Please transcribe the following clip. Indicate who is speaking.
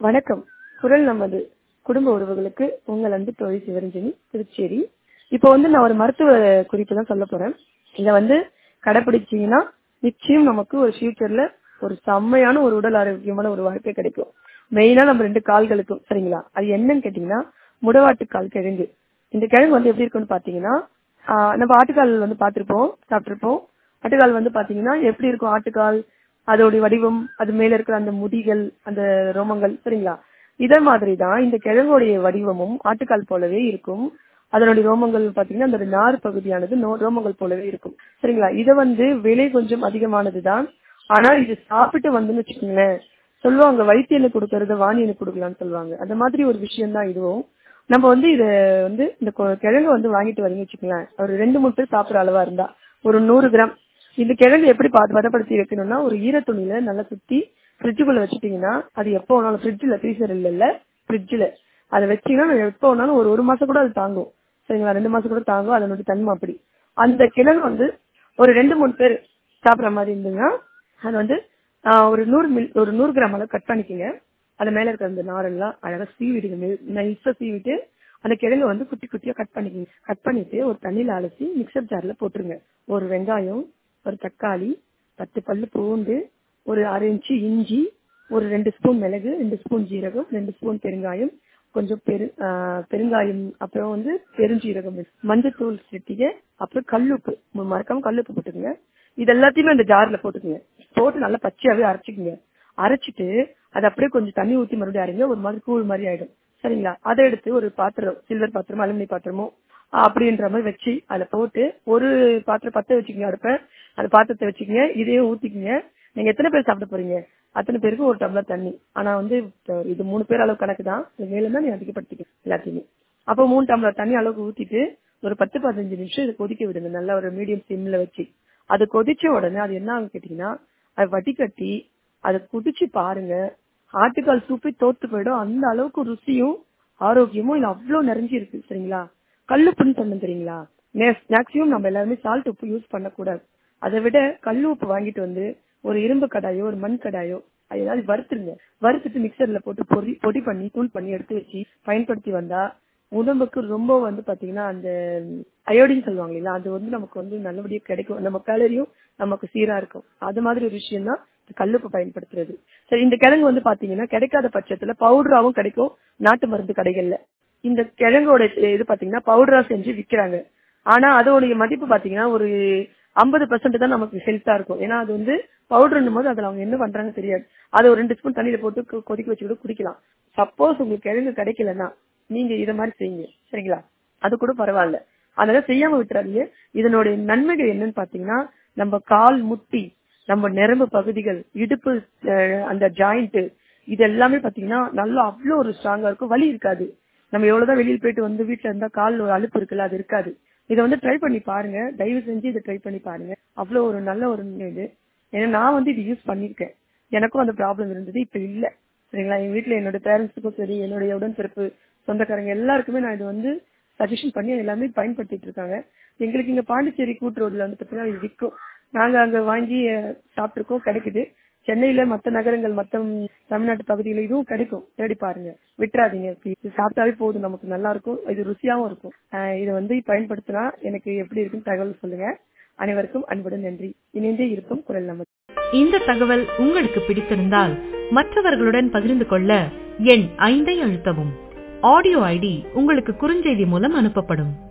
Speaker 1: வணக்கம் குரல் நமது குடும்ப உறவுகளுக்கு உங்கள் அன்பு தோழி சிவரஞ்சனி திருச்சேரி இப்போ வந்து நான் ஒரு மருத்துவ குறிப்பு தான் சொல்ல போறேன் இதை வந்து கடைபிடிச்சீங்கன்னா நிச்சயம் நமக்கு ஒரு ஃபியூச்சர்ல ஒரு செம்மையான ஒரு உடல் ஆரோக்கியமான ஒரு வாழ்க்கை கிடைக்கும் மெயினா நம்ம ரெண்டு கால்களுக்கும் சரிங்களா அது என்னன்னு கேட்டீங்கன்னா முடவாட்டு கால் கிழங்கு இந்த கிழங்கு வந்து எப்படி இருக்கும்னு பாத்தீங்கன்னா ஆஹ் நம்ம ஆட்டுக்கால் வந்து பார்த்திருப்போம் சாப்பிட்டிருப்போம் ஆட்டுக்கால் வந்து பாத்தீங்கன்னா எப்படி இருக்கும் ஆட்டுக்கால் அதோடைய வடிவம் அது மேல இருக்கிற அந்த முடிகள் அந்த ரோமங்கள் சரிங்களா இதே மாதிரி தான் இந்த கிழங்குடைய வடிவமும் ஆட்டுக்கால் போலவே இருக்கும் அதனுடைய ரோமங்கள் பாத்தீங்கன்னா அந்த நார் பகுதியானது நோ- ரோமங்கள் போலவே இருக்கும் சரிங்களா இதை வந்து விலை கொஞ்சம் அதிகமானதுதான் ஆனா இது சாப்பிட்டு வந்துன்னு வச்சுக்கோங்களேன் சொல்லுவாங்க வைத்தியனை கொடுக்கறத வாணியனை கொடுக்கலாம்னு சொல்லுவாங்க அந்த மாதிரி ஒரு விஷயம் தான் இதுவும் நம்ம வந்து இத வந்து இந்த கொ- கிழங்கு வந்து வாங்கிட்டு வரீங்க வச்சுக்கோங்களேன் ஒரு ரெண்டு மூணு பேர் சாப்பிடுற அளவா இருந்தா ஒரு நூறு கிராம் இந்த கிழங்கு எப்படி பத- பதப்படுத்தி வைக்கணும்னா ஒரு ஈரத்துணியில நல்லா சுத்தி ஃப்ரிட்ஜுக்குள்ள வச்சுட்டீங்கன்னா அது எப்போ வேணாலும் ஃப்ரிட்ஜில் ஃப்ரீசர் இல்ல இல்ல ஃப்ரிட்ஜில் அதை வச்சீங்கன்னா எப்போ வேணாலும் ஒரு ஒரு மாசம் கூட அது தாங்கும் சரிங்களா ரெண்டு மாசம் கூட தாங்கும் அதனுடைய தன்மை அப்படி அந்த கிழங்கு வந்து ஒரு ரெண்டு மூணு பேர் சாப்பிடுற மாதிரி இருந்ததுன்னா அது வந்து ஆஹ், ஒரு நூறு மில் ஒரு நூறு கிராம் அளவு கட் பண்ணிக்கங்க அது மேல இருக்கிற அந்த நாரெல்லாம் அழகா சீவிடுங்க நைஸா சீவிட்டு அந்த கிழங்கு வந்து குட்டி குட்டியா கட் பண்ணிக்கங்க கட் பண்ணிட்டு ஒரு தண்ணியில அலசி மிக்சர் ஜார்ல போட்டுருங்க ஒரு வெங்காயம் ஒரு தக்காளி பத்து பல்லு பூண்டு ஒரு அரை இன்ச்சு இஞ்சி ஒரு ரெண்டு ஸ்பூன் மிளகு ரெண்டு ஸ்பூன் ஜீரகம் ரெண்டு ஸ்பூன் பெருங்காயம் கொஞ்சம் பெரு ஆஹ் பெருங்காயம் அப்புறம் வந்து பெருஞ்சீரகம் மஞ்சத்தூள் சிட்டிக அப்புறம் கல்லுப்பு ம- மறக்காம கல்லுப்பு போட்டுக்கங்க இது எல்லாத்தையுமே அந்த ஜார்ல போட்டுக்கங்க போட்டு நல்லா பச்சையாவே அரைச்சிக்கங்க அரைச்சிட்டு அது அப்படியே கொஞ்சம் தண்ணி ஊத்தி மறுபடியும் அரைங்க ஒரு மாதிரி கூழ் மாதிரி ஆயிடும் சரிங்களா அதை எடுத்து ஒரு பாத்திரம் சில்வர் பாத்திரமோ அலுமினிய பாத்திரமோ அப்படின்ற மாதிரி வச்சு அதுல போட்டு ஒரு பாத்திரம் பத்த வச்சுக்கங்க அடுப்ப அந்த பாத்திரத்தை வச்சுக்கங்க இதையும் ஊத்திக்கங்க நீங்க எத்தனை பேர் சாப்பிட போறீங்க அத்தனை பேருக்கு ஒரு டம்ளர் தண்ணி ஆனா வந்து இப்ப இது மூணு பேர் அளவு கணக்கு தான் இது மேலும் தான் நீ அதிகப்படுத்திக்க எல்லாத்தையுமே அப்போ மூணு டம்ளர் தண்ணி அளவுக்கு ஊத்திட்டு ஒரு பத்து பதினஞ்சு நிமிஷம் இதை கொதிக்க விடுங்க நல்ல ஒரு மீடியம் சிம்ல வச்சு அது கொதிச்ச உடனே அது என்ன ஆகும் கேட்டீங்கன்னா அது வடிகட்டி அதை குடிச்சு பாருங்க ஆட்டுக்கால் சூப்பே தோத்து போயிடும் அந்த அளவுக்கு ருசியும் ஆரோக்கியமும் இல்ல அவ்வளவு நிறைஞ்சு இருக்கு சரிங்களா கல்லுப்புன்னு சொன்னேன் தெரியுங்களா மேக்சிமம் நம்ம எல்லாருமே சால்ட் உப்பு யூஸ் பண்ணக்கூடாது அதை விட கல்லு உப்பு வாங்கிட்டு வந்து ஒரு இரும்பு கடாயோ ஒரு மண் கடாயோ அது ஏதாவது வறுத்துருங்க வறுத்துட்டு மிக்சர்ல போட்டு பொடி பொடி பண்ணி தூள் பண்ணி எடுத்து வச்சு பயன்படுத்தி வந்தா உடம்புக்கு ரொம்ப வந்து பாத்தீங்கன்னா அந்த அயோடின் சொல்லுவாங்க இல்லையா அது வந்து நமக்கு வந்து நல்லபடியா கிடைக்கும் நம்ம கேலரியும் நமக்கு சீரா இருக்கும் அது மாதிரி ஒரு விஷயம் தான் கல்லுப்பு பயன்படுத்துறது சரி இந்த கிழங்கு வந்து பாத்தீங்கன்னா கிடைக்காத பட்சத்துல பவுடராவும் கிடைக்கும் நாட்டு மருந்து கடைகள்ல இந்த கிழங்கோட இது பாத்தீங்கன்னா பவுடரா செஞ்சு விக்கிறாங்க ஆனா அதோடைய மதிப்பு பாத்தீங்கன்னா ஒரு ஐம்பது பர்சன்ட் தான் நமக்கு ஹெல்த்தா இருக்கும் ஏன்னா அது வந்து பவுடர்னும் போது அதுல அவங்க என்ன பண்றாங்க தெரியாது அதை ஒரு ரெண்டு ஸ்பூன் தண்ணியில போட்டு கொ- கொதிக்க வச்சு கூட குடிக்கலாம் சப்போஸ் உங்களுக்கு கிழங்கு கிடைக்கலன்னா நீங்க இத மாதிரி செய்யுங்க சரிங்களா அது கூட பரவாயில்ல அதனால செய்யாம விட்டுறாதீங்க இதனுடைய நன்மைகள் என்னன்னு பாத்தீங்கன்னா நம்ம கால் முட்டி நம்ம நரம்பு பகுதிகள் இடுப்பு அஹ், அந்த ஜாயிண்ட் இது எல்லாமே பாத்தீங்கன்னா நல்லா அவ்வளவு ஒரு ஸ்ட்ராங்கா இருக்கும் வலி இருக்காது நம்ம எவ்வளவுதான் வெளியில் போயிட்டு வந்து வீட்டுல இருந்தா கால் ஒரு அலுப்பு இருக்குல்ல அது இருக்காது இதை வந்து ட்ரை பண்ணி பாருங்க தயவு செஞ்சு இதை ட்ரை பண்ணி பாருங்க அவ்வளவு ஒரு நல்ல ஒரு இது ஏன்னா நான் வந்து இது யூஸ் பண்ணிருக்கேன் எனக்கும் அந்த ப்ராப்ளம் இருந்தது இப்ப இல்ல சரிங்களா எங்க வீட்டுல என்னோட பேரண்ட்ஸுக்கும் சரி என்னுடைய உடன்பிறப்பு சொந்தக்காரங்க எல்லாருக்குமே நான் இது வந்து சஜஷன் பண்ணி எல்லாமே பயன்படுத்திட்டு இருக்காங்க எங்களுக்கு இங்க பாண்டிச்சேரி கூட்டு ரோட்ல வந்து பாத்தீங்கன்னா இது விற்கும் நாங்க அங்க வாங்கி அஹ், சாப்பிட்டிருக்கோம் கிடைக்குது சென்னையில மத்த நகரங்கள் மத்த தமிழ்நாட்டு பகுதியில இதுவும் கிடைக்கும் தேடி பாருங்க விட்டுறாதீங்க இது சாப்பிட்டாவே போதும் நமக்கு நல்லா இருக்கும் இது ருசியாவும் இருக்கும் அஹ், இதை வந்து பயன்படுத்தினா எனக்கு எப்படி இருக்குன்னு தகவல் சொல்லுங்க அனைவருக்கும் அன்புடன் நன்றி இணைந்தே இருக்கும் குரல் நமது
Speaker 2: இந்த தகவல் உங்களுக்கு பிடித்திருந்தால் மற்றவர்களுடன் பகிர்ந்து கொள்ள எண் ஐந்தை அழுத்தவும் ஆடியோ ஐடி உங்களுக்கு குறுஞ்செய்தி மூலம் அனுப்பப்படும்